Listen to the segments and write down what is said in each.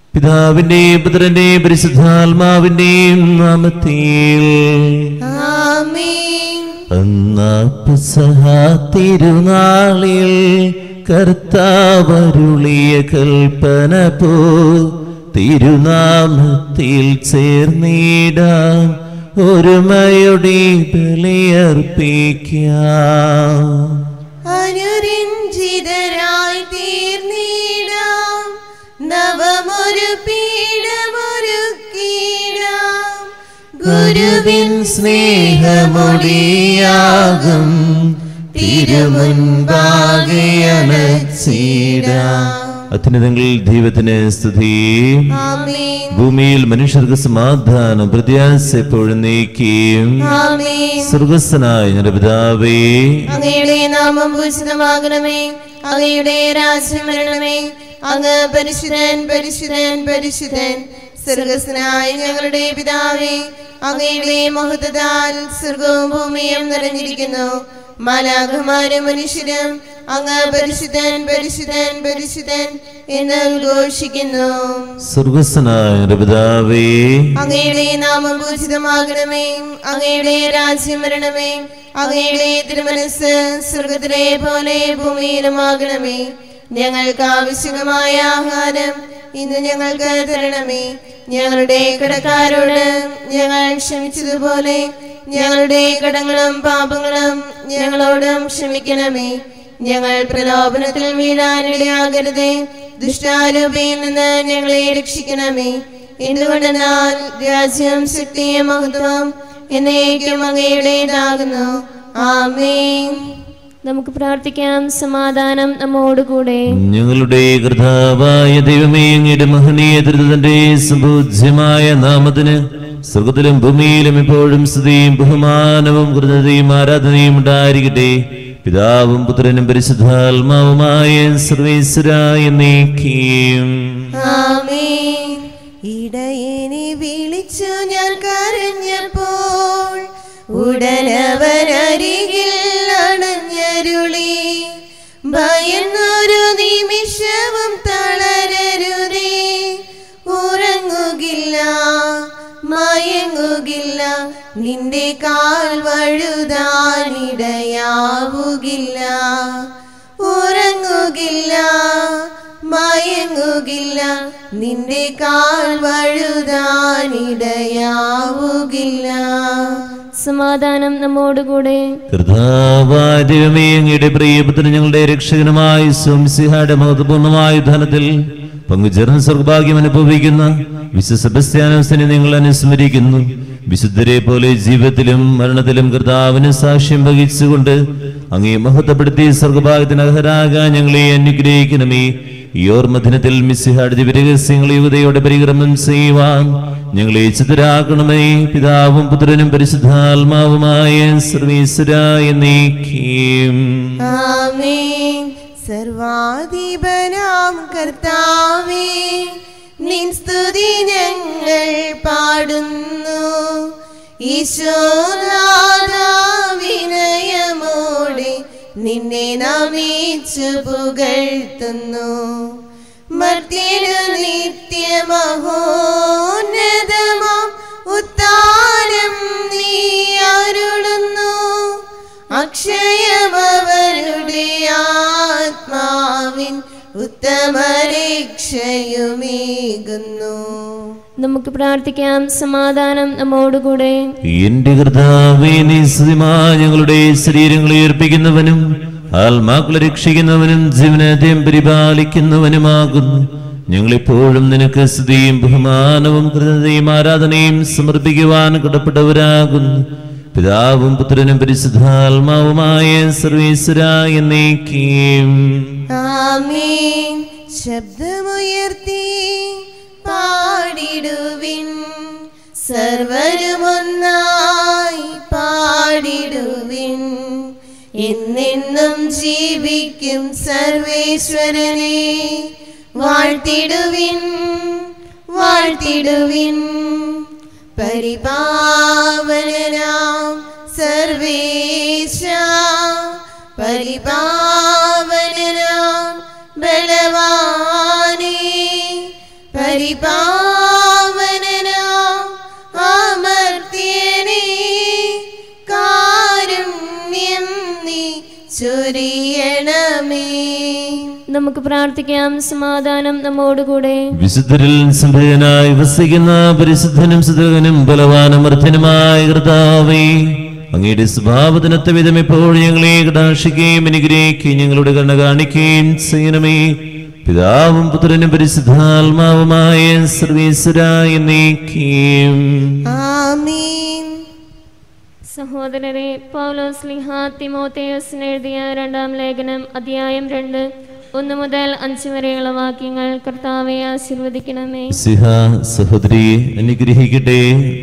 പിതാവിന്റെയും പുത്രന്റെയും പരിശുദ്ധാത്മാവിന്റെയും നാമത്തിൽ ആമേൻ അന്നാ പെസഹ തിരുനാളിൽ കർത്താവരുളിയ കൽപ്പന പോ തിരുനാമത്തിൽ ചേർന്നിടാം ഒരുമയുടെ ബലിയർപ്പിക്കാം അനുരഞ്ജിതരായി തീർന്നിടാം നവമൊരു പീഠമൊരുക്കിടാം ഗുരുവിൻ സ്നേഹമൊടിയാകും തിരുമുൻപാകെ അണച്ചിടാം അത്യുന്നതങ്ങളിൽ ദൈവത്തിന് സ്തുതി ആമേൻ ഭൂമിയിൽ മനുഷ്യർക്ക് സമാധാനം പ്രത്യാശ എപ്പോഴും നീക്കിയും ആമേൻ സ്വർഗസ്ഥനായ ഞങ്ങളുടെ പിതാവേ അങ്ങയുടെ നാമം പൂജിതമാകണമേ അങ്ങയുടെ രാജ്യം വരണമേ അങ്ങ് പരിശുദ്ധൻ പരിശുദ്ധൻ പരിശുദ്ധൻ സ്വർഗസ്നായ ഞങ്ങളുടെ പിതാവേ അങ്ങയുടെ മഹത്വത്താൽ സ്വർഗവും ഭൂമിയും നിറഞ്ഞിരിക്കുന്നു മാലാഖമാരും മനുഷ്യരും അങ്ങ് പരിശുദ്ധൻ പരിശുദ്ധൻ പരിശുദ്ധൻ എന്ന് ഉദ്ഘോഷിക്കുന്നു സ്വർഗസ്ഥനായ ഞങ്ങളുടെ പിതാവേ അങ്ങയുടെ നാമം പൂജിതമാകണമേ അങ്ങയുടെ രാജ്യം വരണമേ അങ്ങയുടെ തിരുമനസ് സ്വർഗത്തിലെ പോലെ ഭൂമിയിലുമാകണമേ ഞങ്ങൾക്ക് ആവശ്യമായ ആഹാരം ഇന്ന് ഞങ്ങൾക്ക് തരണമേ ഞങ്ങളുടെ കടക്കാരോട് ഞങ്ങൾ ക്ഷമിച്ചതുപോലെ ഞങ്ങളുടെ കടങ്ങളും പാപങ്ങളും ഞങ്ങളോടും ക്ഷമിക്കണമേ ഞങ്ങൾ പ്രലോഭനത്തിൽ വീഴാനിടയാകരുതേ ദുഷ്ടാരൂപയിൽ നിന്ന് ഞങ്ങളെ രക്ഷിക്കണമേ എന്തുകൊണ്ടെന്നാൽ രാജ്യം ശക്തിയും മഹത്വം എന്നേക്കും അങ്ങയുടേതാകുന്നു ആമേൻ നമുക്ക് പ്രാർത്ഥിക്കാം സമാധാനം നമ്മോടുകൂടെ ഞങ്ങളുടെ കർത്താവായ ദൈവമേ അങ്ങയുടെ മഹനീയ ദുരിതന്റെ സുബോധ്യമായ നാമത്തിന് സ്വർഗത്തിലും ഭൂമിയിലും എപ്പോഴും സ്തുതിയും ബഹുമാനവും കൃതയും ആരാധനയും ഉണ്ടായിരിക്കട്ടെ പിതാവും പുത്രനും പരിശുദ്ധാത്മാവുമായ സർവേശ്വരായ നീക്കിയും ആമേൻ ഇടയനെ വിളിച്ചു ഞാൻ കരഞ്ഞപ്പോൾ ഉടനവനരികിൽ അണഞ്ഞരുളി ഭയന്നൊരു നിമിഷവും തളരരുതേ ഉറങ്ങുകില്ല മയങ്ങുകില്ല നിന്റെ കാൽ വഴുതാനിടയാവുകില്ല ഉറങ്ങുകില്ല മയങ്ങുകില്ല നിന്റെ കാൽ വഴുതാനിടയാവുകില്ല സമാധാനം നമ്മോടുകൂടെ കർത്താവായ ദൈവമേ അങ്ങയുടെ പ്രിയപുത്രൻ ഞങ്ങളുടെ രക്ഷകനുമായി സ്വംസിഹായുടെ മഹത്വപൂർണ്ണമായ ധനത്തിൽ പങ്കുചേർന്ന് സ്വർഗഭാഗ്യം അനുഭവിക്കുന്ന വിശ്വസബസ്ത്യാനോസിനെ നിങ്ങൾ അനുസ്മരിക്കുന്നു വിശുദ്ധരെ പോലെ ജീവിതത്തിലും മരണത്തിലും കർത്താവിന് സാക്ഷ്യം വഹിച്ചുകൊണ്ട് അങ്ങേ മഹത്വപ്പെടുത്തി സ്വർഗഭാഗ്യത്തിന് അർഹരാകാൻ ഞങ്ങളെ അനുഗ്രഹിക്കണമേ ഈ ഓർമ്മദിനത്തിൽ മിസ്സിഹാട് ദിവരഹസ്യങ്ങൾ യുവതയോടെ പരിക്രമം ചെയ്യുവാൻ ഞങ്ങളെ ചിതരാക്കണമേ പിതാവും പുത്രനും പരിശുദ്ധാത്മാവുമായ സർവീശ്വരായ നീക്കിയും ആമേൻ സർവാധിപനാം കർത്താവേ നിൻ സ്തുതി ഞങ്ങൾ പാടുന്നു ഈശോനാഥാ വിനയമോടെ നിന്നെ നമിച്ചു പുകഴ്ത്തുന്നു മർത്യനു നിത്യമഹോന്നതമാം ഉത്താനം നീ അരുളുന്നു അക്ഷയമവരുടെ ആത്മാവിൻ ഉത്തമരക്ഷയുമേകുന്നു നമുക്ക് പ്രാർത്ഥിക്കാം സമാധാനം നമ്മോടുകൂടെ എന്റെ കർത്താവേ നീ സ്തുതിമായ ഞങ്ങളുടെ ശരീരങ്ങളെ ഏർപ്പിക്കുന്നവനും ആത്മാക്കളെ രക്ഷിക്കുന്നവനും ജീവനത്തെയും പരിപാലിക്കുന്നവനുമാകുന്നു ഞങ്ങളെപ്പോഴും നിനക്ക് സ്തുതിയും ബഹുമാനവും കൃതയും ആരാധനയും സമർപ്പിക്കുവാൻ കടപ്പെട്ടവരാകുന്നു പിതാവും പുത്രനും പരിശുദ്ധാത്മാവുമായ സർവീശ്വരായ നീക്കിയും ആമേൻ ശബ്ദമുയർത്തി പാടിടുവിൻ സർവരുമൊന്നായി പാടിടുവിൻ എന്നെന്നും ജീവിക്കും സർവേശ്വരനെ വാഴ്ത്തിടുവിൻ വാഴ്ത്തിടുവിൻ പരിപാവനാം സർവേശ പരിപാവനാം ബലവാനേ പരിപാവനാം പരിപാവനനാം അമർത്യനേ കാരുണ്യം നീ ചൊരിയണമേ നമുക്ക് പ്രാർത്ഥിക്കാം സമാധാനം നമ്മോടുകൂടെ വിശുദ്ധരിൽ സംഭയനായി വസിക്കുന്ന പരിശുദ്ധനും സുതകനും ബലവാനും അർത്ഥനുമായ കർത്താവേ അങ്ങയുടെ സ്വഭാവത്തിനൊത്ത വിധം ഇപ്പോൾ ഞങ്ങളെ കടാക്ഷിക്കുകയും അനുഗ്രഹിക്കുകയും ഞങ്ങളുടെ കണ്ണ കാണിക്കുകയും ചെയ്യണമേ പിതാവും പുത്രനും പരിശുദ്ധാത്മാവുമായ സർവീശ്വരായ നീക്കിയും ആമീൻ സഹോദരരെ പൗലോസ് ലിഹ തിമോത്തേയോസിന് എഴുതിയ രണ്ടാം ലേഖനം അധ്യായം രണ്ട് ഒന്ന് മുതൽ അഞ്ച് വരെയുള്ള വാക്യങ്ങൾ കർത്താവെ ആശീർവദിക്കണമേ സിഹ സഹോദരിയെ അനുഗ്രഹിക്കട്ടെ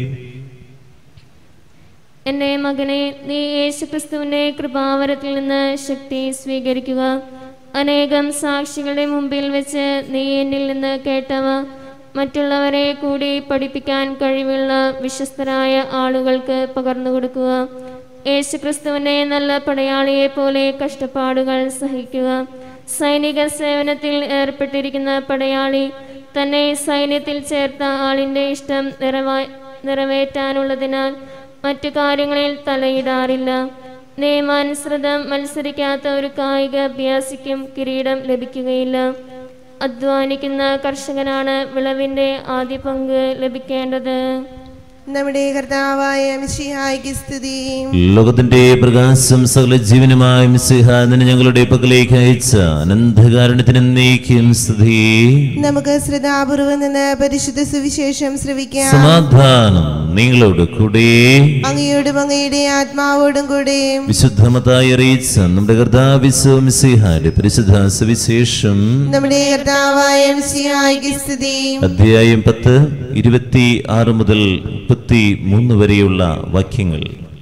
എൻ്റെ മകനെ നീ യേശുക്രിസ്തുവിൻ്റെ കൃപാവരത്തിൽ നിന്ന് ശക്തി സ്വീകരിക്കുക അനേകം സാക്ഷികളുടെ മുമ്പിൽ വെച്ച് നീ എന്നിൽ നിന്ന് കേട്ടവ മറ്റുള്ളവരെ കൂടി പഠിപ്പിക്കാൻ കഴിവുള്ള വിശ്വസ്തരായ ആളുകൾക്ക് പകർന്നു കൊടുക്കുക യേശുക്രിസ്തുവിനെ നല്ല പടയാളിയെ പോലെ കഷ്ടപ്പാടുകൾ സഹിക്കുക സൈനിക സേവനത്തിൽ ഏർപ്പെട്ടിരിക്കുന്ന പടയാളി തന്നെ സൈന്യത്തിൽ ചേർത്ത ആളിൻ്റെ ഇഷ്ടം നിറവാ നിറവേറ്റാനുള്ളതിനാൽ മറ്റു കാര്യങ്ങളിൽ തലയിടാറില്ല നിയമാനുസൃതം മത്സരിക്കാത്ത ഒരു കായിക അഭ്യാസിക്കും കിരീടം ലഭിക്കുകയില്ല അധ്വാനിക്കുന്ന കർഷകനാണ് വിളവിൻ്റെ ആദ്യ പങ്ക് ലഭിക്കേണ്ടത് നമ്മുടെ കർത്താവായ മിശിഹായ്ക്ക് സ്തുതി ലോകത്തിന്റെ പ്രകാശം സകല ജീവനുമായ മിസ്സിഹ നിന്നെ ഞങ്ങളുടെ പക്കലേക്ക് അയച്ച അനന്തകാരണത്തിന് നീക്കും സ്തുതി നമുക്ക് ശ്രദ്ധാപൂർവം നിന്ന് പരിശുദ്ധ സുവിശേഷം ശ്രവിക്കാം സമാധാനം നിങ്ങളോട് കൂടെ അങ്ങയോടും അങ്ങയുടെ ആത്മാവോടും കൂടെ വിശുദ്ധമതായി അറിയിച്ച നമ്മുടെ കർത്താവിശ്വ മിസ്സിഹാന്റെ പരിശുദ്ധ സുവിശേഷം നമ്മുടെ കർത്താവായ മിശിഹായ്ക്ക് സ്തുതി അധ്യായം പത്ത് ഇരുപത്തി ആറ് മുതൽ മുപ്പത്തി മൂന്ന് വരെയുള്ള വാക്യങ്ങൾ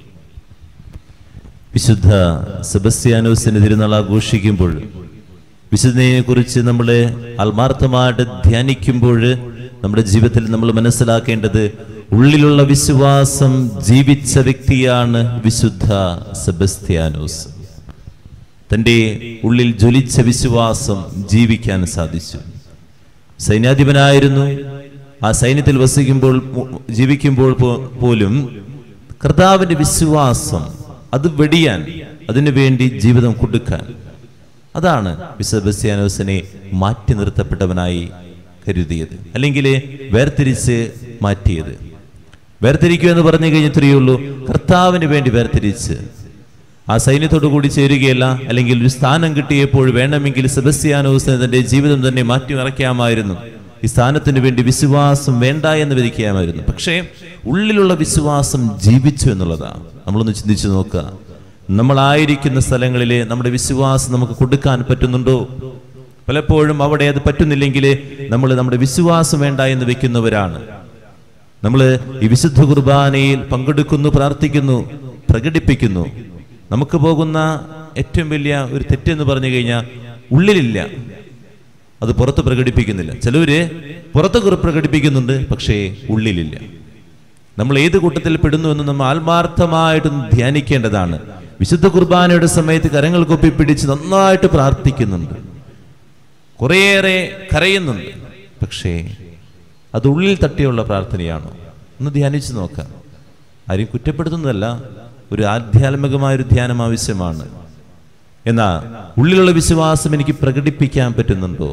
വിശുദ്ധ സെബസ്ത്യാനോസിന്റെ തിരുനാൾ ആഘോഷിക്കുമ്പോൾ വിശുദ്ധനെ കുറിച്ച് നമ്മൾ ആത്മാർത്ഥമായിട്ട് ധ്യാനിക്കുമ്പോൾ നമ്മുടെ ജീവിതത്തിൽ നമ്മൾ മനസ്സിലാക്കേണ്ടത് ഉള്ളിലുള്ള വിശ്വാസം ജീവിച്ച വ്യക്തിയാണ് വിശുദ്ധ സെബസ്ത്യാനോസ് തൻ്റെ ഉള്ളിൽ ജ്വലിച്ച വിശ്വാസം ജീവിക്കാൻ സാധിച്ചു സൈന്യാധിപനായിരുന്നു ആ സൈന്യത്തിൽ വസിക്കുമ്പോൾ പോ- ജീവിക്കുമ്പോൾ പോ- പോലും കർത്താവിന്റെ വിശ്വാസം അത് വെടിയാൻ അതിനു വേണ്ടി ജീവിതം കൊടുക്കാൻ അതാണ് ബിസബസ്യാനോസിനെ മാറ്റി നിർത്തപ്പെട്ടവനായി കരുതിയത് അല്ലെങ്കിൽ വേർതിരിച്ച് മാറ്റിയത് വേർതിരിക്കുക എന്ന് പറഞ്ഞു കഴിഞ്ഞാൽ ഇത്രയേ ഉള്ളൂ കർത്താവിന് വേണ്ടി വേർതിരിച്ച് ആ സൈന്യത്തോടു കൂടി ചേരുകയല്ല അല്ലെങ്കിൽ ഒരു സ്ഥാനം കിട്ടിയപ്പോൾ വേണമെങ്കിൽ സെബസ്ത്യാനോസിന് തന്റെ ജീവിതം തന്നെ മാറ്റി മറയ്ക്കാമായിരുന്നു ഈ സ്ഥാനത്തിന് വേണ്ടി വിശ്വാസം വേണ്ട എന്ന് വിധിക്കാമായിരുന്നു പക്ഷേ ഉള്ളിലുള്ള വിശ്വാസം ജീവിച്ചു എന്നുള്ളതാണ് നമ്മളൊന്ന് ചിന്തിച്ചു നോക്കുക നമ്മളായിരിക്കുന്ന സ്ഥലങ്ങളിൽ നമ്മുടെ വിശ്വാസം നമുക്ക് കൊടുക്കാൻ പറ്റുന്നുണ്ടോ പലപ്പോഴും അവിടെ അത് പറ്റുന്നില്ലെങ്കിൽ നമ്മൾ നമ്മുടെ വിശ്വാസം വേണ്ട എന്ന് വെക്കുന്നവരാണ് നമ്മൾ ഈ വിശുദ്ധ കുർബാനയിൽ പങ്കെടുക്കുന്നു പ്രാർത്ഥിക്കുന്നു പ്രകടിപ്പിക്കുന്നു നമുക്ക് പോകുന്ന ഏറ്റവും വലിയ ഒരു തെറ്റെന്ന് പറഞ്ഞു കഴിഞ്ഞാൽ ഉള്ളിലില്ല അത് പുറത്ത് പ്രകടിപ്പിക്കുന്നില്ല ചിലവര് പുറത്ത് കുറി പ്രകടിപ്പിക്കുന്നുണ്ട് പക്ഷേ ഉള്ളിലില്ല നമ്മൾ ഏത് കൂട്ടത്തിൽ പെടുന്നു എന്ന് നമ്മൾ ആത്മാർത്ഥമായിട്ടും ധ്യാനിക്കേണ്ടതാണ് വിശുദ്ധ കുർബാനയുടെ സമയത്ത് കരങ്ങൾ കൊപ്പി പിടിച്ച് നന്നായിട്ട് പ്രാർത്ഥിക്കുന്നുണ്ട് കുറേയേറെ കരയുന്നുണ്ട് പക്ഷേ അത് ഉള്ളിൽ തട്ടിയുള്ള പ്രാർത്ഥനയാണോ ഒന്ന് ധ്യാനിച്ചു നോക്കാം ആരും കുറ്റപ്പെടുത്തുന്നതല്ല ഒരു ആധ്യാത്മികമായ ഒരു ധ്യാനം ആവശ്യമാണ് എന്നാ ഉള്ളിലുള്ള വിശ്വാസം എനിക്ക് പ്രകടിപ്പിക്കാൻ പറ്റുന്നുണ്ടോ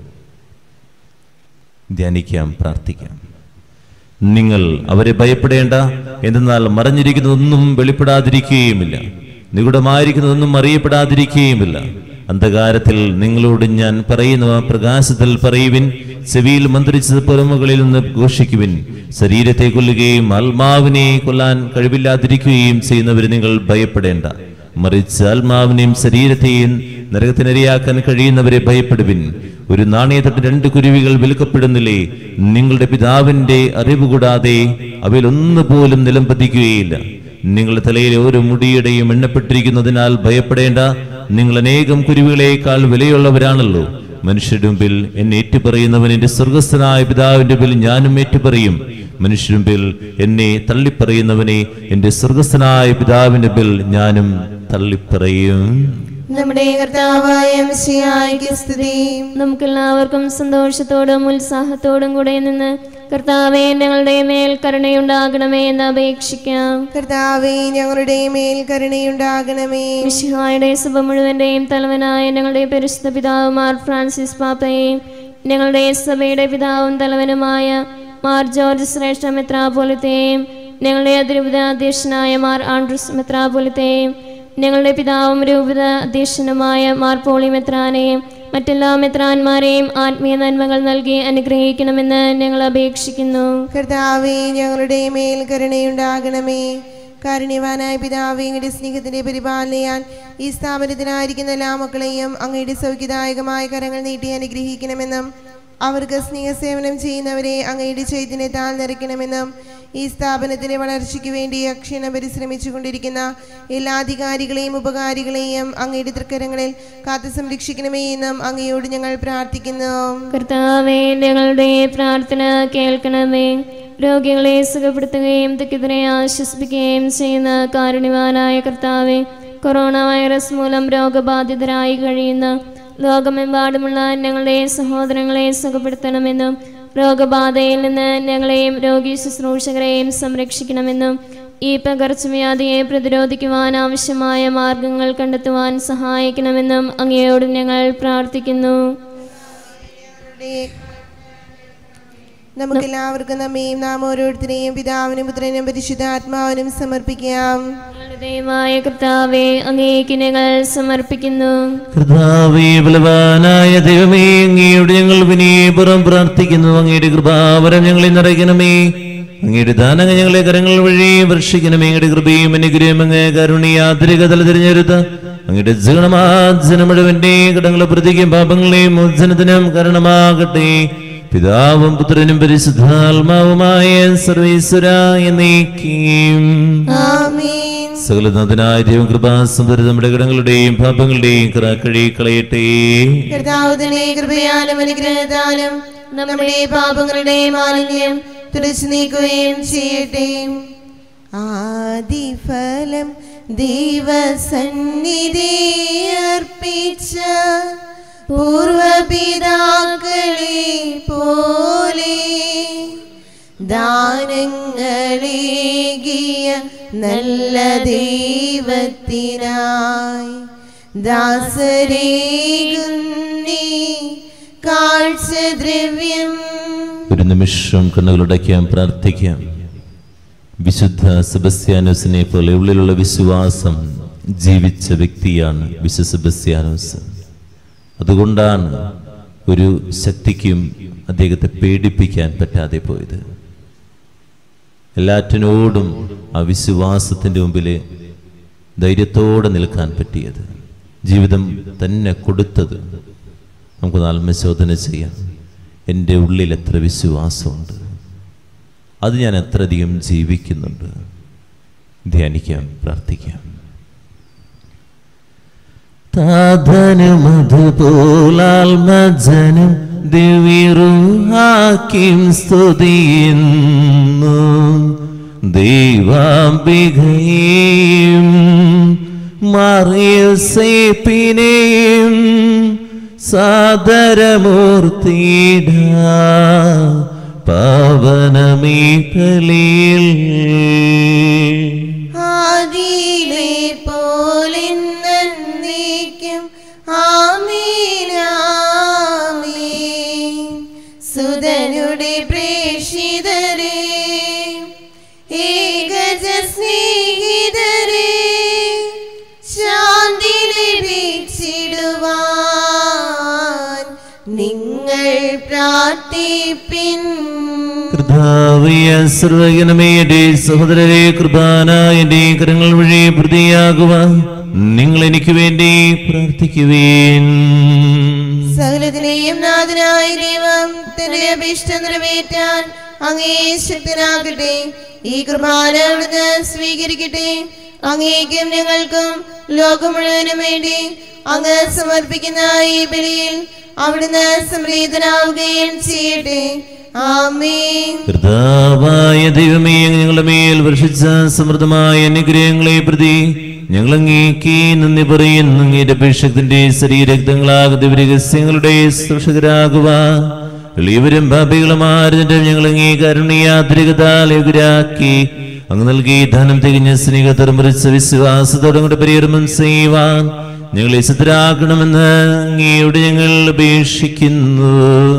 ധ്യാനിക്കാം പ്രാർത്ഥിക്കാം നിങ്ങൾ അവരെ ഭയപ്പെടേണ്ട എന്തെന്നാൽ മറഞ്ഞിരിക്കുന്നതൊന്നും വെളിപ്പെടാതിരിക്കുകയുമില്ല നിഗൂഢമായിരിക്കുന്നതൊന്നും അറിയപ്പെടാതിരിക്കുകയുമില്ല അന്ധകാരത്തിൽ നിങ്ങളോട് ഞാൻ പറയുന്നവ പ്രകാശത്തിൽ പറയുവിൻ ചെവിയിൽ മന്ത്രിച്ചത് പുറമുകളിൽ നിന്ന് ഘോഷിക്കുവിൻ ശരീരത്തെ കൊല്ലുകയും ആത്മാവിനെ കൊല്ലാൻ കഴിവില്ലാതിരിക്കുകയും ചെയ്യുന്നവരെ നിങ്ങൾ ഭയപ്പെടേണ്ട മറിച്ച് ആത്മാവിനെയും ശരീരത്തെയും നരകത്തിനിരയാക്കാൻ കഴിയുന്നവരെ ഭയപ്പെടുവിൻ ഒരു നാണയത്തട്ട് രണ്ട് കുരുവികൾ വിൽക്കപ്പെടുന്നില്ലേ നിങ്ങളുടെ പിതാവിന്റെ അറിവ് കൂടാതെ അവയിൽ ഒന്നുപോലും നിലംപതിക്കുകയില്ല നിങ്ങളുടെ തലയിലെ ഓരോ മുടിയുടെയും എണ്ണപ്പെട്ടിരിക്കുന്നതിനാൽ ഭയപ്പെടേണ്ട നിങ്ങൾ അനേകം കുരുവികളേക്കാൾ വിലയുള്ളവരാണല്ലോ മനുഷ്യരുടെ മുമ്പിൽ എന്നെ ഏറ്റുപറയുന്നവൻ എന്റെ സ്വർഗസ്ഥനായ പിതാവിന്റെ മുമ്പിൽ ഞാനും ഏറ്റുപറയും മനുഷ്യരുടെ മുമ്പിൽ എന്നെ തള്ളിപ്പറയുന്നവനെ എന്റെ സ്വർഗസ്ഥനായ പിതാവിന്റെ മുമ്പിൽ ഞാനും തള്ളിപ്പറയും നമ്മുടെ കർത്താവായ മിശിഹായ്ക്ക് സ്തുതി നമുക്കെല്ലാവർക്കും സന്തോഷത്തോടും ഉത്സാഹത്തോടും കൂടെ നിന്ന് കർത്താവെ ഞങ്ങളുടെ മേൽ കരുണയുണ്ടാകണമേ എന്ന് അപേക്ഷിക്കാം കർത്താവേ ഞങ്ങളുടെ മേൽ കരുണയുണ്ടാകണമേ മിശിഹായുടെ സഭ മുഴുവന്റെയും തലവനായ ഞങ്ങളുടെ പരിശുദ്ധ പിതാവ് മാർ ഫ്രാൻസിസ് പാപ്പയെയും ഞങ്ങളുടെ സഭയുടെ പിതാവും തലവനുമായ മാർ ജോർജ് ശ്രേഷ്ഠ മെത്രാപോലത്തെയും ഞങ്ങളുടെ അതിരൂപത അധ്യക്ഷനായ മാർ ആൻഡ്രൂസ് മെത്രാപോലത്തെയും ഞങ്ങളുടെ പിതാവും രൂപത അധ്യക്ഷനുമായ മാർ പോളി മെത്രാനെയും മറ്റെല്ലാ മെത്രാന്മാരെയും ആത്മീയ നന്മകൾ നൽകി അനുഗ്രഹിക്കണമെന്ന് ഞങ്ങൾ അപേക്ഷിക്കുന്നു കർത്താവേ ഞങ്ങളുടെ മേൽ കരുണയുണ്ടാകണമേ കാരുണ്യവാനായ പിതാവേ അങ്ങയുടെ സ്നേഹത്തിന്റെ പരിപാലനയാൽ ഈ സ്ഥാപനത്തിനായിരിക്കുന്ന എല്ലാ മക്കളെയും അങ്ങയുടെ സൗഖ്യദായകമായ കരങ്ങൾ നീട്ടി അനുഗ്രഹിക്കണമെന്നും അവർക്ക് സ്നേഹസേവനം ചെയ്യുന്നവരെ അങ്ങയുടെ ചൈതന്യത്താൽ നിറയ്ക്കണമെന്നും ഈ സ്ഥാപനത്തിന്റെ വളർച്ചയ്ക്ക് വേണ്ടി അക്ഷീണം പരിശ്രമിച്ചു കൊണ്ടിരിക്കുന്ന എല്ലാ അധികാരികളെയും ഉപകാരികളെയും അങ്ങയുടെ തൃക്കരങ്ങളിൽ കാത്തു സംരക്ഷിക്കണമേ എന്നും അങ്ങയോട് ഞങ്ങൾ പ്രാർത്ഥിക്കുന്നു കർത്താവെ ഞങ്ങളുടെ പ്രാർത്ഥന കേൾക്കണമേ രോഗികളെ സുഖപ്പെടുത്തുകയും ദുഃഖിതരെ ആശ്വസിപ്പിക്കുകയും ചെയ്യുന്ന കാരുണ്യവാനായ കർത്താവെ കൊറോണ വൈറസ് മൂലം രോഗബാധിതരായി കഴിയുന്ന ലോകമെമ്പാടുമുള്ള ഞങ്ങളുടെ സഹോദരങ്ങളെ സുഖപ്പെടുത്തണമെന്നും രോഗബാധയിൽ നിന്ന് ഞങ്ങളെയും രോഗി ശുശ്രൂഷകരെയും സംരക്ഷിക്കണമെന്നും ഈ പകർച്ചവ്യാധിയെ പ്രതിരോധിക്കുവാൻ ആവശ്യമായ മാർഗങ്ങൾ കണ്ടെത്തുവാൻ സഹായിക്കണമെന്നും അങ്ങയോട് ഞങ്ങൾ പ്രാർത്ഥിക്കുന്നു നമുക്കെല്ലാവർക്കും നമ്മയും നാം ഓരോരുത്തരെയും പിതാവിനും പുത്രനും പരിശുദ്ധാത്മാവിനും സമർപ്പിക്കാം ഞങ്ങളുടെ ദൈവമായ കർത്താവെ അങ്ങേക്ക് ഞങ്ങൾ സമർപ്പിക്കുന്നു കർത്താവേ ബലവാനായ ദൈവമേ അങ്ങയുടെ ഞങ്ങൾ വിനയപുറം പ്രാർത്ഥിക്കുന്നു അങ്ങയുടെ കൃപാവരം ഞങ്ങളെ നിറയ്ക്കണമേ അങ്ങയുടെ ദാനങ്ങൾ ഞങ്ങളെ കരങ്ങൾ വഴി വർഷിക്കണമേ അങ്ങയുടെ കൃപയും അനുഗ്രഹം അങ്ങ് കരുണയാതിരിക തല തിരഞ്ഞെടുത്ത അങ്ങയുടെ ജഗണമാജന മുഴുവന്റെ കടങ്ങളെ പ്രതിക്കും പാപങ്ങളെയും മോചനത്തിനും കാരണമാകട്ടെ പിതാവും പുത്രനും പരിശുദ്ധാത്മാവുമായ സർവീശ്വരായ നീക്കിയും ആമീൻ സകലനാഥനായ ദൈവം കൃപാസമ്പര നമ്മുടെ കടങ്ങളുടെയും പാപങ്ങളുടെയും കറാക്കഴി കളയട്ടെ കർത്താവ് തന്നെ കൃപയാലും അനുഗ്രഹത്താലും നമ്മുടെ പാപങ്ങളുടെ മാലിന്യം തുടച്ചു നീക്കുകയും ചെയ്യട്ടെ ആദിഫലം ദൈവസന്നിധി അർപ്പിച്ച പൂർവപിതാക്കളെ പോലെ ദാനങ്ങളേകിയ നല്ല ദൈവത്തിനായി ദാസരേകുന്നീ കാഴ്ചദ്രവ്യം ഒരു നിമിഷം കണ്ണുകളടയ്ക്കാം പ്രാർത്ഥിക്കാം വിശുദ്ധ സെബസ്ത്യാനോസിനെ പോലെ ഉള്ളിലുള്ള വിശ്വാസം ജീവിച്ച വ്യക്തിയാണ് വിശുദ്ധ സെബസ്ത്യാനോസ് അതുകൊണ്ടാണ് ഒരു ശക്തിക്കും അദ്ദേഹത്തെ പേടിപ്പിക്കാൻ പറ്റാതെ പോയത് എല്ലാറ്റിനോടും ആ വിശ്വാസത്തിൻ്റെ മുമ്പിൽ ധൈര്യത്തോടെ നിൽക്കാൻ പറ്റിയത് ജീവിതം തന്നെ കൊടുത്തത് നമുക്ക് ആത്മശോധന ചെയ്യാം എൻ്റെ ഉള്ളിൽ എത്ര വിശ്വാസമുണ്ട് അത് ഞാൻ എത്രയധികം ജീവിക്കുന്നുണ്ട് ധ്യാനിക്കാം പ്രാർത്ഥിക്കാം താതനും അതുപോലാത്മജനും ദിവ്യറുഹാക്കിം സ്തുതിയുന്നു ദൈവാംബികയും മറിയസേപ്പിനെയും സാദരമൂർത്തിട പാവനമീ കലിയിൽ ആദിയിലെ പോലെ നന്ദിക്കും ആമീനാമീൻ സുതനുടെ പ്രേഷിതരെ ഏകജ സ്നേഹിതരെ ശാന്തി ലഭിച്ചിടുവാൻ നിങ്ങൾ പ്രാർത്ഥിപ്പിൻ കർത്താവിയ സർവജനമേയുടെ സഹോദരരെ കൃപാന എന്റെ കരങ്ങൾ വഴി പ്രതിയാകുവാൻ നിങ്ങൾ എനിക്ക് വേണ്ടി പ്രാർത്ഥിക്കുവേൻ സകലത്തിനെയും നാഥനായ ദൈവം തന്റെ അഭിഷ്ടം നിറവേറ്റാൻ അങ്ങേ ശക്തനാകട്ടെ ഈ കൃപാന അവിടുന്ന് സ്വീകരിക്കട്ടെ അങ്ങേക്കും ഞങ്ങൾക്കും ലോകം മുഴുവനും വേണ്ടി അങ്ങ് സമർപ്പിക്കുന്ന ഈ ബലിയിൽ അവിടുന്ന് സംപ്രീതനാവുകയും ചെയ്യട്ടെ ആമേൻ കർത്താവായ ദൈവമേ അങ്ങ് ഞങ്ങളുടെ മേൽ വർഷിച്ച സമൃദ്ധമായ അനുഗ്രഹങ്ങളെ പ്രതി ഞങ്ങൾ അങ്ങേക്ക് നന്ദി പറയുന്നു അങ്ങയുടെ അഭിഷേകത്തിന്റെ ശരീരക്തങ്ങളാകുന്ന രഹസ്യങ്ങളുടെ സൃഷകരാകുവാൻ എളിയവരും പാപികളുമാരുടെ ഞങ്ങൾ അങ്ങേ കരുണയാത്രികതാലയുരാക്കി അങ്ങ് നൽകി ധനം തികഞ്ഞ സ്നേഹത്തോടും മുറിച്ച വിശ്വാസത്തോടും കൂടെ പരികർമ്മം ചെയ്യുവാൻ ഞങ്ങളെ സിദ്ധരാക്കണമെന്ന് അങ്ങയോട് ഞങ്ങൾ അപേക്ഷിക്കുന്നു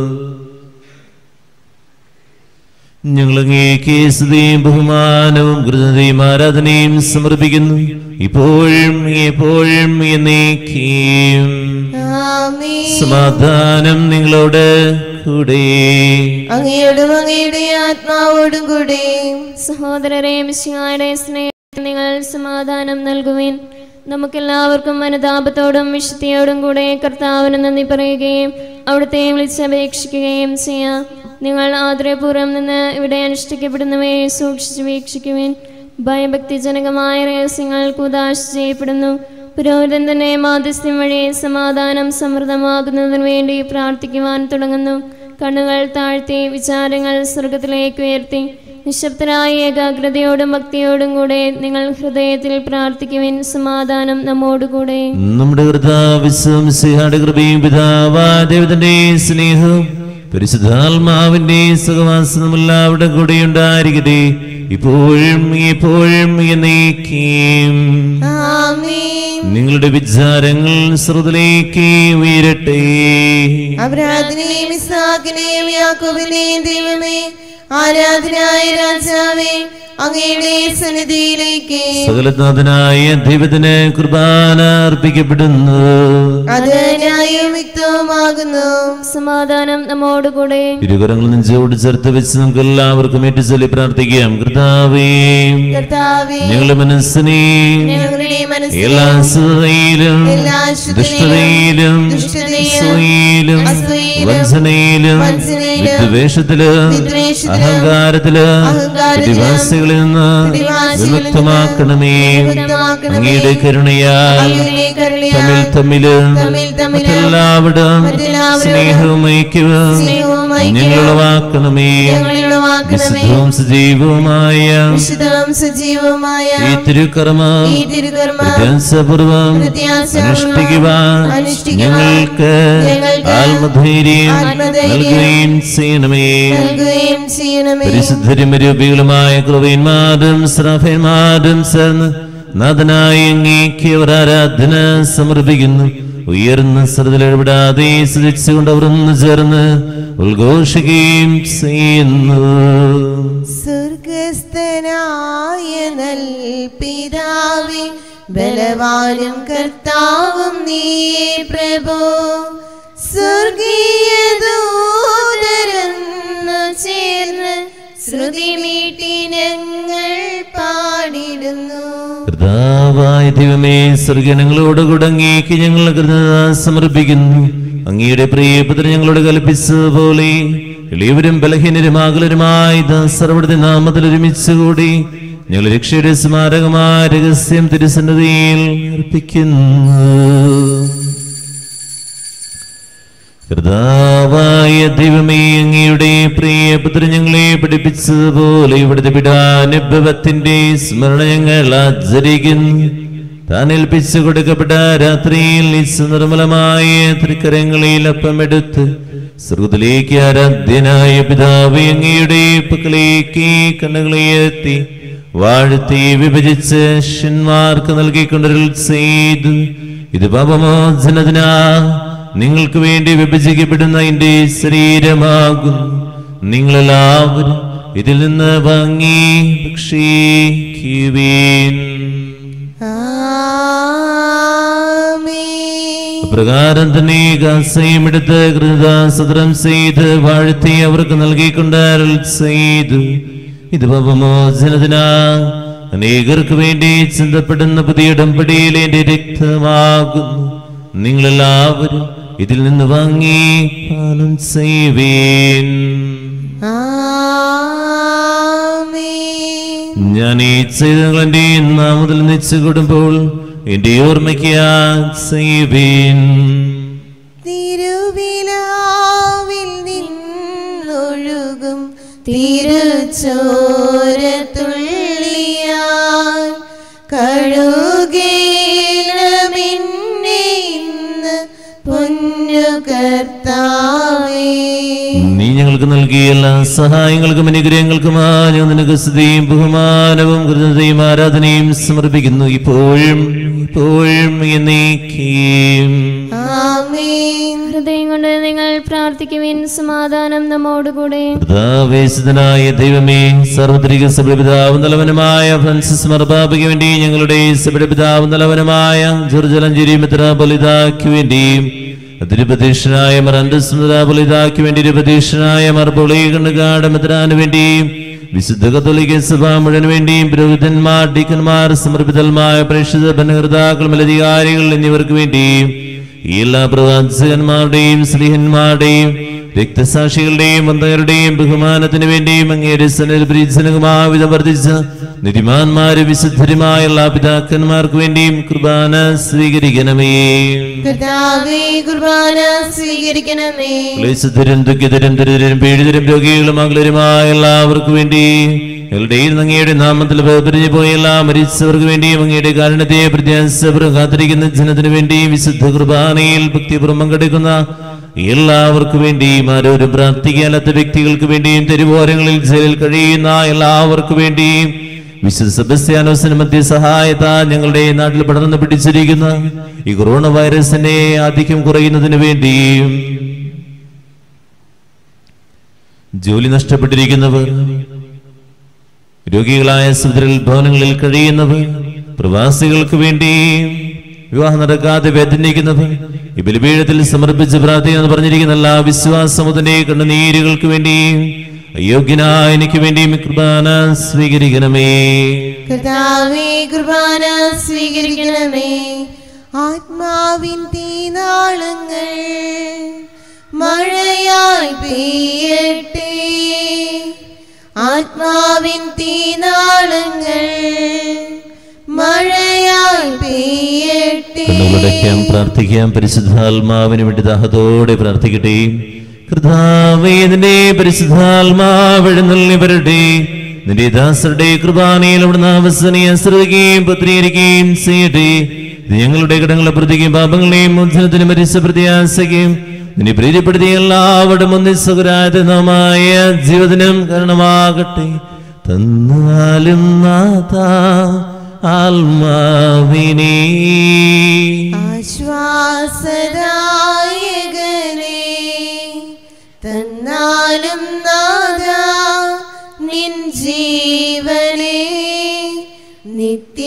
ഞങ്ങൾ അങ്ങേക്ക് സ്തുതിയും ബഹുമാനവും കൃതയും ആരാധനയും സമർപ്പിക്കുന്നു ഇപ്പോഴും എപ്പോഴും എന്നേക്കും ആമേൻ. സമാധാനം നിങ്ങളോട് കൂടെ അങ്ങയോടും അങ്ങയുടെ ആത്മാവോടും കൂടെ സഹോദരരെ മിശിഹായുടെ സ്നേഹത്തിൽ നിങ്ങൾ സമാധാനം നൽകുവിൻ നമുക്കെല്ലാവർക്കും അനുതാപത്തോടും വിശുദ്ധിയോടും കൂടെ കർത്താവിന് നന്ദി പറയുകയും അവിടുത്തെ വിളിച്ചപേക്ഷിക്കുകയും ചെയ്യാം നിങ്ങൾ ആദരപൂർവ്വം നിന്ന് ഇവിടെ അനുഷ്ഠിക്കപ്പെടുന്നവയെ സൂക്ഷിച്ചു വീക്ഷിക്കുവിൻ ഭയഭക്തിജനകമായ രഹസ്യങ്ങൾ കുദാശ ചെയ്യപ്പെടുന്നു പുരോഹിതൻ തന്നെ മാധ്യസ്ഥ്യം വഴി സമാധാനം സമൃദ്ധമാകുന്നതിനു വേണ്ടി പ്രാർത്ഥിക്കുവാൻ തുടങ്ങുന്നു കണ്ണുകൾ താഴ്ത്തി വിചാരങ്ങൾ സ്വർഗത്തിലേക്ക് ഉയർത്തി നിശബ്ദരായ ഏകാഗ്രതയോടും ഭക്തിയോടും കൂടെ നിങ്ങൾ ഹൃദയത്തിൽ പ്രാർത്ഥിക്കുവിൻ സമാധാനം നമ്മോടുകൂടെ നമ്മുടെ കൃതാവിശ്വംസിഹാട് കൃപയും പിതാവാ ദൈവത്തിന്റെ സ്നേഹവും പരിശുദ്ധാത്മാവിന്റെ സുഖവാസം എല്ലാവരുടെ കൂടെ ഉണ്ടായിരിക്കട്ടെ ഇപ്പോഴും എപ്പോഴും എന്നേക്കും ആമേൻ നിങ്ങളുടെ വിചാരങ്ങൾ ശ്രുതിലേക്ക് ഉയരട്ടെ അബ്രാഹത്തിനെയും ഇസ്ഹാക്കിനെയും യാക്കോബിനെയും ദൈവമേ ആരാധനായ രാജാവേ അങ്ങയുടെ സന്നിധിയിലേക്ക് സകലനാഥനായ ദൈവത്തിന് കുർബാന അർപ്പിക്കപ്പെടുന്നു അത് ന്യായവും യുക്തവുമാകുന്നു സമാധാനം നമ്മോടുകൂടെ ഇരുകരങ്ങൾ നെഞ്ചോട് ചേർത്ത് വെച്ച് നമുക്ക് എല്ലാവർക്കും ഏറ്റു ചൊല്ലി പ്രാർത്ഥിക്കാം കർത്താവേ കർത്താവേ ഞങ്ങളുടെ മനസ്സിനെ ഞങ്ങളുടെ മനസ്സിൽ എല്ലാ അസുഖയിലും എല്ലാ അശുദ്ധതയിലും, ദുഷ്ടതയിലും ദുഷ്ടതയിലും, അസൂയയിലും അസൂയയിലും, വഞ്ചനയിലും വഞ്ചനയിലും, വിദ്വേഷത്തിലും വിദ്വേഷത്തിലും, അഹങ്കാരത്തിലും അഹങ്കാരത്തിലും, പ്രതിവാസികളിൽ നിന്ന് പ്രതിവാസികളിൽ നിന്ന് വിമുക്തമാക്കണമേ വിമുക്തമാക്കണമേ. അങ്ങയുടെ കരുണയാൽ അങ്ങയുടെ കരുണയാൽ തമ്മിൽ തമ്മിലും തമ്മിൽ തമ്മിലും മറ്റെല്ലാവിടും മറ്റെല്ലാവിടും സ്നേഹവും ഐക്യവും സ്നേഹവും ഐക്യവും ഞങ്ങളുളവാക്കണമേ ഞങ്ങളുളവാക്കണമേ. വിശുദ്ധവും സജീവവുമായ വിശുദ്ധവും സജീവവുമായ ഈ തിരുക്കർമ്മം ഈ തിരുകർമ്മ പ്രത്യാസപൂർവം പ്രത്യാസപൂർവ്വം അനുഷ്ഠിക്കുവാൻ അനുഷ്ഠിക്കുവാൻ ഞങ്ങൾക്ക് ഞങ്ങൾക്ക് ആത്മധൈര്യം ആത്മധൈര്യം നൽകുകയും ചെയ്യണമേ നൽകുകയും ചെയ്യണമേ പരിശുദ്ധരും രൂപികളുമായ കൃപയന്മാരും ശ്രഫന്മാരും ചേർന്ന് നാഥനായ അങ്ങേക്ക് അവർ ആരാധന സമർപ്പിക്കുന്നു ഉയർന്ന ശ്രദ്ധയിലിടാതെ സ്തുതിച്ചുകൊണ്ട് അവർ ഒന്ന് ചേർന്ന് ഉദ്ഘോഷിക്കുകയും ചെയ്യുന്നു സ്വർഗസ്ഥനായ നൽ പിതാവേ ബലവാനും കർത്താവും നീയേ പ്രഭോ സ്വർഗീയ ദൂതരെന്നു ചേർന്ന് ശ്രുതി മീട്ടി ഞങ്ങൾ പാടിടുന്നു കർത്താവായ ദൈവമേ സ്വർഗണങ്ങളോട് കുടങ്ങേക്ക് ഞങ്ങൾ കൃതജ്ഞത സമർപ്പിക്കുന്നു അങ്ങയുടെ പ്രിയപുത്ര ഞങ്ങളോട് കൽപ്പിച്ചതുപോലെ എളിയവരും ബലഹീനരും ആകുലരുമായ സർവടത്തെ നാമത്തിൽ ഒരുമിച്ചുകൂടി ഞങ്ങൾ രക്ഷയുടെ സ്മാരകമായ രഹസ്യം തിരുസന്നതിയിൽ അർപ്പിക്കുന്നു കർത്താവായ ദൈവമേ അങ്ങയുടെ പ്രിയപുത്ര ഞങ്ങളെ പഠിപ്പിച്ചതുപോലെ ഇവിടുത്തെ പിടാനുഭവത്തിന്റെ സ്മരണ ഞങ്ങൾ ആചരിക്കുന്നു താൻ ഏൽപ്പിച്ചു കൊടുക്കപ്പെട്ട രാത്രിയിൽ നിസ്സ നിർമ്മലമായ തൃക്കരങ്ങളിൽ അപ്പമെടുത്ത് സ്രുതിലേക്ക് ആരാധ്യനായ പിതാവ് അങ്ങയുടെ പക്കലേക്ക് കണ്ണുകളെ എത്തി വാഴ്ത്തി വിഭജിച്ച് ശിഷ്യന്മാർക്ക് നൽകിക്കൊണ്ടൊരു ചെയ്തു ഇത് പാപമോചനത്തിനാ നിങ്ങൾക്ക് വേണ്ടി വിഭജിക്കപ്പെടുന്ന എന്റെ ശരീരമാകുന്നു നിങ്ങളെല്ലാവരും ഇതിൽ നിന്ന് വാങ്ങി ഭക്ഷിക്കുവീൻ ആമേൻ പ്രകാരം തന്നെ കാസയും എടുത്ത് കൃതാസത്രം ചെയ്ത് വാഴ്ത്തി അവർക്ക് നൽകിക്കൊണ്ട് അരുൾ ചെയ്തു ഇത് പാപമോചനത്തിനാ അനേകർക്ക് വേണ്ടി ചിന്തപ്പെടുന്ന പുതിയ ഉടമ്പടിയിലെ എന്റെ രക്തമാകുന്നു നിങ്ങളെല്ലാവരും ഇതിൽ നിന്ന് വാങ്ങി പാനം ചെയ്യുവീൻ ആമേൻ ഞാൻ ഈ ചെയ്തങ്ങൾ എന്റെ നാമത്തിൽ നിച്ചു കൊടുമ്പോൾ എന്റെ ഓർമ്മയ്ക്ക് ചെയ്യുവീൻ തിരുവിലാവിൽ നിന്നൊഴുകും തിരുച്ചോരത്തുള്ളിയാൽ കഴുകി ഞങ്ങൾക്ക് നൽകിയ എല്ലാ സഹായങ്ങൾക്കും അനുഗ്രഹങ്ങൾക്കുമാ ഞങ്ങൾ നിനക്ക് സ്തുതിയും ബഹുമാനവും കൃതയും ആരാധനയും സമർപ്പിക്കുന്നു ഇപ്പോഴും ഇപ്പോഴും എന്നേക്കും ആമേൻ ഹൃദയം കൊണ്ട് നിങ്ങൾ പ്രാർത്ഥിക്കുവിൻ സമാധാനം നമ്മോടുകൂടെ കർത്താവേശുദ്ധനായ ദൈവമേ സർവത്രിക സഭപിതാവും നലവനുമായ ഫ്രാൻസിസ് മർബാബയ്ക്ക് വേണ്ടി ഞങ്ങളുടെ സഭപിതാവും നലവനുമായ ജുർജലഞ്ചേരി മിത്രാപൊലിതാക്ക് വേണ്ടിയും അതിരുപതീക്ഷനായ മറണ്ടസ് മിത്രാപൊലിതാക്ക് വേണ്ടി ഇരുപതീക്ഷനായ മർബൊളി കണ്ണുകാട് മിത്രാന് വേണ്ടിയും വിശുദ്ധ കത്തോലിക്ക സഭ മുഴുവൻ വേണ്ടിയും പുരോഹിതന്മാർ ഡീക്കന്മാർ സമർപ്പിതന്മായ പ്രേക്ഷിത ഭരണകർത്താക്കൾ മേലധികാരികൾ എന്നിവർക്ക് വേണ്ടിയും ഈ എല്ലാ പ്രവാചകന്മാരുടെയും സ്ത്രീഹന്മാരുടെയും രക്തസാക്ഷികളുടെയും വന്ധകരുടെയും ബഹുമാനത്തിന് വേണ്ടിയും അങ്ങയുടെ സനൽപ്രീജനകമാവിധം വർദ്ധിച്ച നിരിമാന്മാരും വിശുദ്ധരുമായ എല്ലാ പിതാക്കന്മാർക്ക് വേണ്ടിയും കുർബാന സ്വീകരിക്കണമേ കർത്താവേ കുർബാന സ്വീകരിക്കണമേ ക്ലേശതരും ദുഃഖിതരും ദരിദ്രരും പീഡിതരും രോഗികളും അകലരുമായ എല്ലാവർക്കും വേണ്ടി എങ്ങളുടെയും അങ്ങയുടെ നാമത്തിൽ വേർപിരിഞ്ഞു പോയ എല്ലാ മരിച്ചവർക്ക് വേണ്ടിയും അങ്ങയുടെ കാരണത്തെ പ്രത്യാശപുരം കാത്തിരിക്കുന്ന ജനത്തിനു വേണ്ടിയും വിശുദ്ധ കുർബാനയിൽ ഭക്തിപൂർവ്വം പങ്കെടുക്കുന്ന എല്ലാവർക്കും വേണ്ടിയും ആരോരും പ്രാർത്ഥിക്കാത്ത വ്യക്തികൾക്ക് വേണ്ടിയും തെരുവോരങ്ങളിൽ ജയിലിൽ കഴിയുന്ന എല്ലാവർക്കും വേണ്ടിയും വിശുദ്ധ സെബസ്ത്യാനോസിന് മധ്യ സഹായത്താ ഞങ്ങളുടെ നാട്ടിൽ പടർന്നു പിടിച്ചിരിക്കുന്ന ഈ കൊറോണ വൈറസിന്റെ ആധിക്യം കുറയുന്നതിന് വേണ്ടിയും ജോലി നഷ്ടപ്പെട്ടിരിക്കുന്നവർ രോഗികളായ സുദരിൽ ഭവനങ്ങളിൽ കഴിയുന്നവർ പ്രവാസികൾക്ക് വേണ്ടി വിവാഹം നടക്കാതെ വേദനിക്കുന്നവർ ഈ ബലിപീഠത്തിൽ സമർപ്പിച്ച് പ്രാർത്ഥിക്കുന്ന പറഞ്ഞിരിക്കുന്ന എല്ലാ വിശ്വാസമുതന്റെ കണ്ണുനീരുകൾക്ക് വേണ്ടി അയോഗ്യനായ എനിക്ക് വേണ്ടി കൃപാന സ്വീകരിക്കണമേ കർത്താവേ കുർബാന സ്വീകരിക്കണമേ ആത്മാവിൻ തീനാളങ്ങൾ മഴയായി പെയ്യട്ടെ ആത്മാവിൻ തീനാളങ്ങൾ മഴയായി പെയ്യട്ടെ കണ്ണുകളടയ്ക്കാം പ്രാർത്ഥിക്കാം പരിശുദ്ധാത്മാവിന് വേണ്ടി ദാഹത്തോടെ പ്രാർത്ഥിക്കട്ടെ കർത്താവേ നിന്റെ പരിശുദ്ധാത്മാവെഴുന്നള്ളി വരട്ടെ നിന്റെ ദാസരുടെ കൃപാനയിൽ അവിടുന്ന് അവസനെ ശ്രദ്ധിക്കുകയും പത്രീകരിക്കുകയും ചെയ്യട്ടെ ഇത് ഞങ്ങളുടെ കടങ്ങളെ പ്രതിക്കും പാപങ്ങളെയും മോചനത്തിന് മരിച്ച പ്രത്യാശയ്ക്കും നിന്നെ പ്രീതിപ്പെടുത്തിയ എല്ലാവരും ഒന്നിസുഖരായതമായ ജീവിതനം കാരണമാകട്ടെ തന്നാലും നാഥ ആത്മാവിനേ ആശ്വാസദായകനേ തന്നാലും നാദ നിൻ ജീവനേ നിത്യ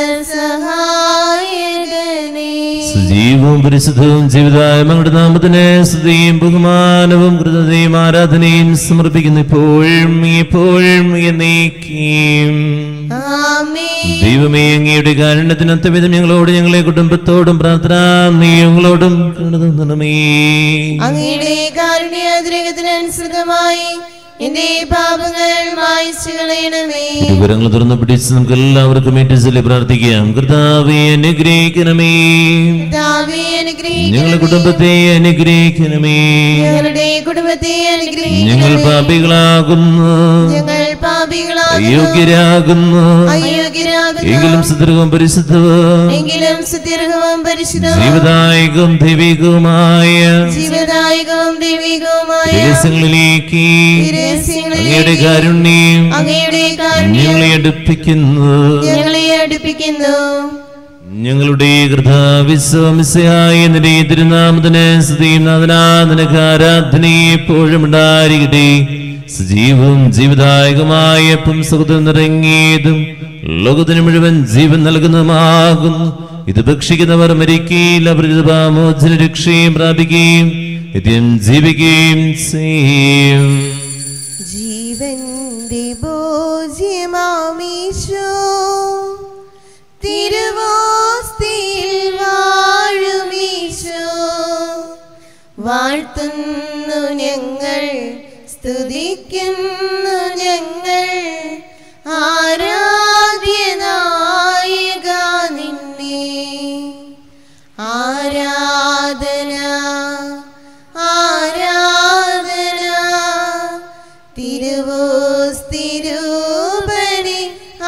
സഹായകനേ സജീവവും പരിശുദ്ധവും ജീവിതായ മങ്ങളുടെ നാമത്തിന് സ്തുതിയും ബഹുമാനവും കൃതയും ആരാധനയും സമർപ്പിക്കുന്നു ഇപ്പോഴും എപ്പോഴും എന്നേക്കും ആമേൻ ദൈവമേ അങ്ങയുടെ കാരുണ്യത്തിനൊത്ത വിധം ഞങ്ങളോട് ഞങ്ങളെ കുടുംബത്തോടും പ്രാർത്ഥന നീ ഞങ്ങളോടും കരുതണമേ അങ്ങയുടെ കാരുണ്യാതിരകത്തിനനുസൃതമായി എന്റെ പാപങ്ങൾ മായിച്ചു കളയണമേ വിവരങ്ങൾ തുറന്നു പിടിച്ച് നമുക്ക് എല്ലാവർക്കും ഏറ്റവും പ്രാർത്ഥിക്കാം കർത്താവെ അനുഗ്രഹിക്കണമേ കർത്താവേ, അനുഗ്രഹിക്കണമേ. ഞങ്ങളുടെ കുടുംബത്തെ അനുഗ്രഹിക്കണമേ ഞങ്ങളുടെ കുടുംബത്തെ അനുഗ്രഹിക്കണമേ. ഞങ്ങൾ പാപികളാകുന്നു ഞങ്ങൾ പാപികളാകുന്നു അയോഗ്യരാകുന്നു അയോഗ്യരാകുന്നു എങ്കിലും സുദൃഢവും പരിശുദ്ധവും എങ്കിലും സുദീർഘവും പരിശുദ്ധവും ജീവിതായകവും ദൈവികവുമായ ജീവദായകവും ദൈവികവുമായ രഹസ്യങ്ങളിലേക്ക് രഹസ്യങ്ങളിലേക്ക് അങ്ങയുടെ കാരുണ്യം അങ്ങയുടെ കാരുണ്യം ഞങ്ങളെ അടുപ്പിക്കുന്നു ഞങ്ങളെ അടുപ്പിക്കുന്നു ഞങ്ങളുടെ കൃതാവിശ്വമിസയായ നിന്റെ തിരുനാമത്തിന് സ്തുതിയും നാഥനാ നിനക്ക് ആരാധനയെ എപ്പോഴും ഉണ്ടായിരിക്കട്ടെ സജീവവും ജീവദായകമായ പുംസുഖം നിറങ്ങിയതും ലോകത്തിന് മുഴുവൻ ജീവൻ നൽകുന്നതുമാകുന്നു ഇത് ഭക്ഷിക്കുന്നവർ മരിക്കുകയില്ല പ്രതിഭാമോചന രക്ഷയും പ്രാപിക്കുകയും നിത്യം ജീവിക്കുകയും ചെയ്യും ജീവന്റെ ഭോജ്യമാമീശോ തിരുവോസ്തിയിൽ വാഴുമീശോ വാഴ്ത്തുന്നു ഞങ്ങൾ സ്തുതിക്കുന്നു ഞങ്ങൾ ആരാധ്യനായിക നിന്നെ ആരാധന ആരാധന തിരുവോസ്തിരൂപണി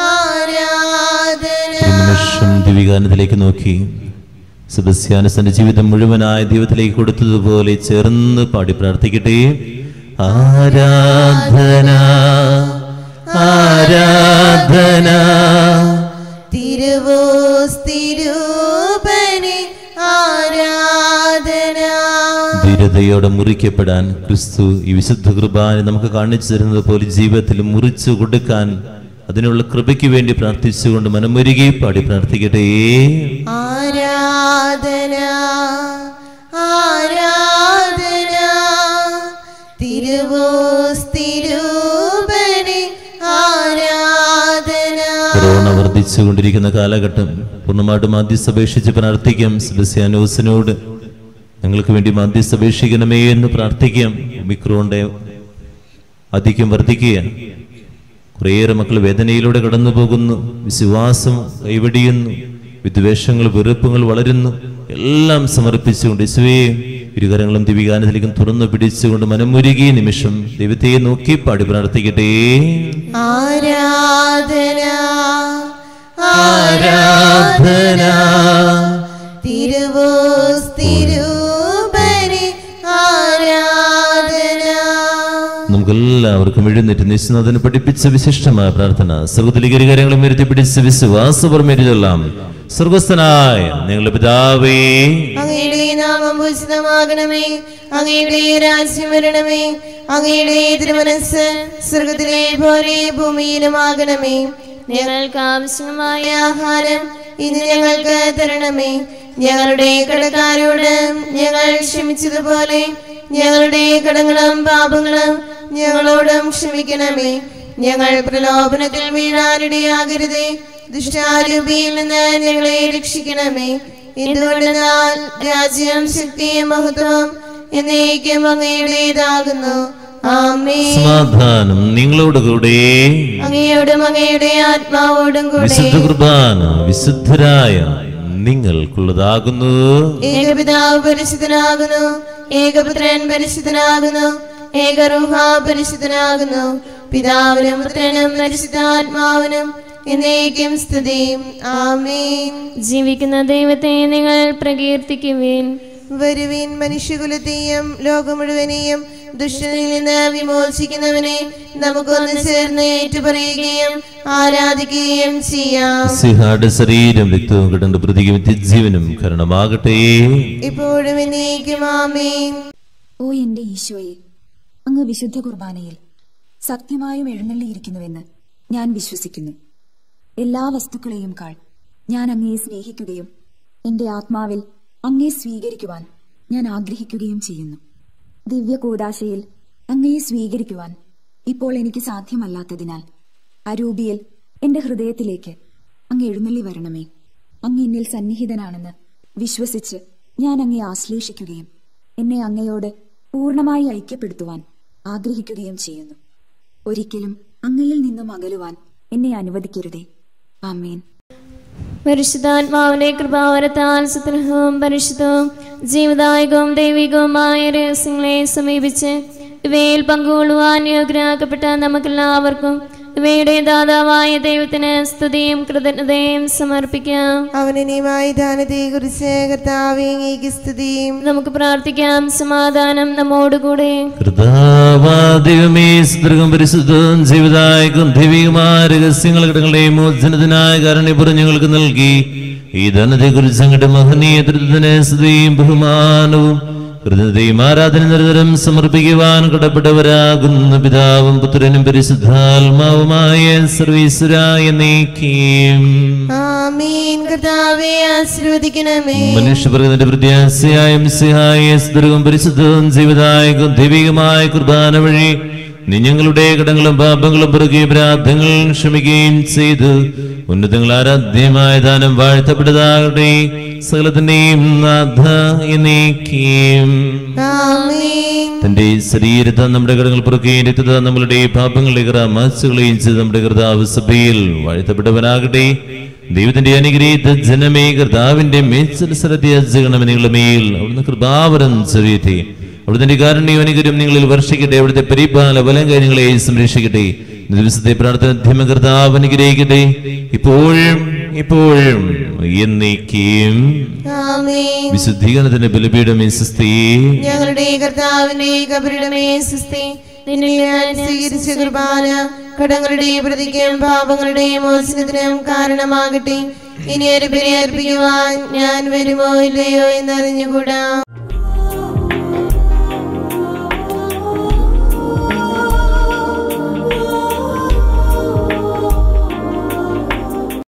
ആരാധന ഒരു നിമിഷം ദിവികാനത്തിലേക്ക് നോക്കി സെബസ്ത്യാനസിന്റെ ജീവിതം മുഴുവനായ ദൈവത്തിലേക്ക് കൊടുത്തതുപോലെ ചേർന്ന് പാടി പ്രാർത്ഥിക്കട്ടെ ആരാധന ആരാധന തിരുവോസ്തിരൂപനെ ആരാധന ധീരതയോടെ മുറിക്കപ്പെടാൻ ക്രിസ്തു ഈ വിശുദ്ധ കുർബാന നമുക്ക് കാണിച്ചു തരുന്നത് പോലെ ജീവിതത്തിൽ മുറിച്ചു കൊടുക്കാൻ അതിനുള്ള കൃപയ്ക്ക് വേണ്ടി പ്രാർത്ഥിച്ചുകൊണ്ട് മനമൊരുകി പാടി പ്രാർത്ഥിക്കട്ടെ ആരാധന ആരാധന തിരുവോസ്തിരൂപനെ ആരാധന കൊറോണ വർദ്ധിച്ചുകൊണ്ടിരിക്കുന്ന കാലഘട്ടം പൂർണ്ണമായിട്ട് മാധ്യസ്ഥ അപേക്ഷിച്ച് പ്രാർത്ഥിക്കാം സെബസ്യാനോസിനോട് ഞങ്ങൾക്ക് വേണ്ടി മാധ്യസ്ഥ അപേക്ഷിക്കണമേ എന്ന് പ്രാർത്ഥിക്കാം ഒമിക്രോണിന്റെ അധികം വർദ്ധിക്കുക കുറേയേറെ മക്കൾ വേദനയിലൂടെ കടന്നു പോകുന്നു വിശ്വാസം കൈവടിയുന്നു വിദ്വേഷങ്ങൾ വെറുപ്പുകൾ വളരുന്നു എല്ലാം സമർപ്പിച്ചുകൊണ്ട് യേശുവേ ഇരുകരങ്ങളും ദിവികാനത്തിലേക്കും തുറന്നു പിടിച്ചുകൊണ്ട് മനമുരുകിയ നിമിഷം ദൈവത്തെ നോക്കി പാടി പ്രാർത്ഥിക്കട്ടെ ആരാധന ആരാധന തിരുവോസ്തിരൂപനെ ആരാധന നമുക്കെല്ലാവർക്കും എഴുന്നേറ്റ് നിശ്ചനാഥന് പഠിപ്പിച്ച വിശിഷ്ടമായ പ്രാർത്ഥന സർവ്വത്തിലേക്ക് ഇരുകരങ്ങളും ഉയർത്തി പിടിച്ച് വിശ്വാസപരമേറ്റെല്ലാം സ്വർഗസ്ഥനായ നിങ്ങളുടെ പിതാവേ അങ്ങയുടെ നാമം പൂജിതമാകണമേ അങ്ങയുടെ രാജ്യം വരണമേ അങ്ങയുടെ തിരുമനസ് സ്വർഗത്തിലെ പോലെ ഭൂമിയിലുമാകണമേ ഞങ്ങൾക്ക് ആവശ്യമായ ആഹാരം ഇന്ന് ഞങ്ങൾക്ക് തരണമേ ഞങ്ങളുടെ കടക്കാരോട് ഞങ്ങൾ ക്ഷമിച്ചതുപോലെ ഞങ്ങളുടെ കടങ്ങളും പാപങ്ങളും ഞങ്ങളോടും ക്ഷമിക്കണമേ ഞങ്ങൾ പ്രലോഭനത്തിൽ വീഴാനിടയാകരുതേ ദുഷ്ടാരൂപിയിൽ നിന്ന് ഞങ്ങളെ രക്ഷിക്കണമേ എന്തുകൊണ്ടെന്നാൽ രാജ്യം ശക്തിയും മഹത്വം എന്നേക്കും അങ്ങയുടേതാകുന്നു ആമേ സമാധാനം നിങ്ങളോട് കൂടെ അങ്ങയോടും അങ്ങയുടെ ആത്മാവോടും കൂടെ വിശുദ്ധ കുർബാന വിശുദ്ധരായ നിങ്ങൾക്കുള്ളതാകുന്നു ഏകപിതാവ് പരിശുദ്ധനാകുന്നു ഏകപുത്രൻ പരിശുദ്ധനാകുന്നു ഏകറുഹ പരിശുദ്ധനാകുന്നു പിതാവിനും പുത്രനും പരിശുദ്ധാത്മാവിനും എന്നേക്കും സ്തുതി ആമേൻ ജീവിക്കുന്ന ദൈവത്തെ നിങ്ങൾ പ്രകീർത്തിക്കുവേൻ വരുവിൻ മനുഷ്യകുലത്തെയും ലോകം മുഴുവനെയും ദുഷ്ടനിൽ നിന്ന് വിമോചിക്കുന്നവനെ നമുക്കൊന്ന് ചേർന്ന് ഏറ്റുപറയുകയും ആരാധിക്കുകയും ചെയ്യാം സിഹാട് ശരീരം രക്തവും കിടണ്ട് പ്രതിക്കും നിത്യജീവനും കരണമാകട്ടെ ഇപ്പോഴും എന്നേക്കും ആമേൻ ഓ എന്റെ ഈശോയെ അങ്ങ് വിശുദ്ധ കുർബാനയിൽ സത്യമായും എഴുന്നള്ളിയിരിക്കുന്നുവെന്ന് ഞാൻ വിശ്വസിക്കുന്നു എല്ലാ വസ്തുക്കളെയും കാൾ ഞാൻ അങ്ങയെ സ്നേഹിക്കുകയും എന്റെ ആത്മാവിൽ അങ്ങയെ സ്വീകരിക്കുവാൻ ഞാൻ ആഗ്രഹിക്കുകയും ചെയ്യുന്നു ദിവ്യ കൂടാശയിൽ അങ്ങയെ സ്വീകരിക്കുവാൻ ഇപ്പോൾ എനിക്ക് സാധ്യമല്ലാത്തതിനാൽ അരൂപിയിൽ എന്റെ ഹൃദയത്തിലേക്ക് അങ്ങ് എഴുന്നള്ളി വരണമേ അങ്ങ് എന്നിൽ സന്നിഹിതനാണെന്ന് വിശ്വസിച്ച് ഞാൻ അങ്ങയെ ആശ്ലേഷിക്കുകയും എന്നെ അങ്ങയോട് പൂർണ്ണമായി ഐക്യപ്പെടുത്തുവാൻ ആഗ്രഹിക്കുകയും ചെയ്യുന്നു ഒരിക്കലും അങ്ങയിൽ നിന്നും അകലുവാൻ എന്നെ അനുവദിക്കരുതേ ആമേൻ പരിശുദ്ധാത്മാവിന്റെ കൃപാവരത്താൽ സുഗ്രഹവും പരിശുദ്ധവും ജീവദായകവും ദൈവികവുമായ രഹസ്യങ്ങളെ സമീപിച്ച് ഇവയിൽ പങ്കുകൊള്ളുവാൻ യോഗ്യരാക്കപ്പെട്ട നമുക്കെല്ലാവർക്കും ഇവയുടെ ദാതാവായ ദൈവത്തിന് സ്തുതിയും കൃതജ്ഞതയും സമർപ്പിക്കാം അവനീയമായ ദാനത്തെ കുറിച്ച് കർത്താവേങ്ങേക്ക് സ്തുതിയും നമുക്ക് പ്രാർത്ഥിക്കാം സമാധാനം നമ്മോടുകൂടെ കർത്താവാദിവമേ സ്ത്രീകം പരിശുദ്ധവും ജീവിതായകം ദൈവികമായ രഹസ്യങ്ങൾ ഘടകങ്ങളെ മോചനത്തിനായ കാരണപ്പുറം ഞങ്ങൾക്ക് നൽകി ഈ ധനത്തെ കുറിച്ച് അങ്ങയുടെ മഹനീയ തൃത്വത്തിന് സ്തുതിയും ബഹുമാനവും കൃതജ്ഞതയും ആരാധന നിരന്തരം സമർപ്പിക്കുവാൻ കടപ്പെട്ടവരാകുന്ന പിതാവും പുത്രനും പരിശുദ്ധാത്മാവുമായ സർവീശ്വരായ നീക്കിയും ആമീൻ കർത്താവെ ആശീർവദിക്കണമേ മനുഷ്യപ്രകൃതിന്റെ പ്രത്യാശയായും സിഹായ സ്തുതവും പരിശുദ്ധവും ജീവിതായകം ദൈവികമായ കുർബാന വഴി നീ ഞങ്ങളുടെ കടങ്ങളും പാപങ്ങളും പുറകെ പ്രാർത്ഥങ്ങളും ക്ഷമിക്കുകയും ചെയ്തു ഉന്നതങ്ങൾ ആരാധ്യമായ ദാനം വാഴ്ത്തപ്പെട്ടതാകട്ടെ സകലത്തിന്റെയും നാഥ എന്നേക്കും ആമീൻ തന്റെ ശരീരത്തെ നമ്മുടെ കടങ്ങൾ പുറക്കുകയും രക്തത നമ്മളുടെ പാപങ്ങളുടെ മാച്ചുകളെയും ചെയ്ത് നമ്മുടെ കർത്താവ് സഭയിൽ വാഴ്ത്തപ്പെട്ടവനാകട്ടെ ദൈവത്തിന്റെ അനുഗ്രഹീത ജനമേ കർത്താവിന്റെ മേച്ചലസരത്തെ അജഗണമെ നിങ്ങളുടെ മേൽ അവിടുന്ന് കൃപാവരം ചെറിയത്തെ അവിടുത്തെ കാരുണ്യം അനുഗ്രഹം നിങ്ങളിൽ വർഷിക്കട്ടെ അവിടുത്തെ പരിപാല ബലം കാര്യങ്ങളെ സംരക്ഷിക്കട്ടെ ഇന്ന് ദിവസത്തെ പ്രാർത്ഥന ധ്യമ കർത്താവ് അനുഗ്രഹിക്കട്ടെ ഇപ്പോഴും ഇപ്പോഴും എന്നേക്കും ആമേൻ വിശുദ്ധീകരണത്തിന്റെ ബലിപീഠമേ സിസ്തേ ഞങ്ങളുടെ കർത്താവിന്റെ കബരിടമേ സുസ്തി നിന്നെ ഞാൻ സ്വീകരിച്ച കുർബാന കടങ്ങളുടെ പ്രതിക്കും പാപങ്ങളുടെയും മോചനത്തിനും കാരണമാകട്ടെ ഇനി ഒരു ബലി അർപ്പിക്കുവാൻ ഞാൻ വരുമോ ഇല്ലയോ എന്നറിഞ്ഞുകൂടാ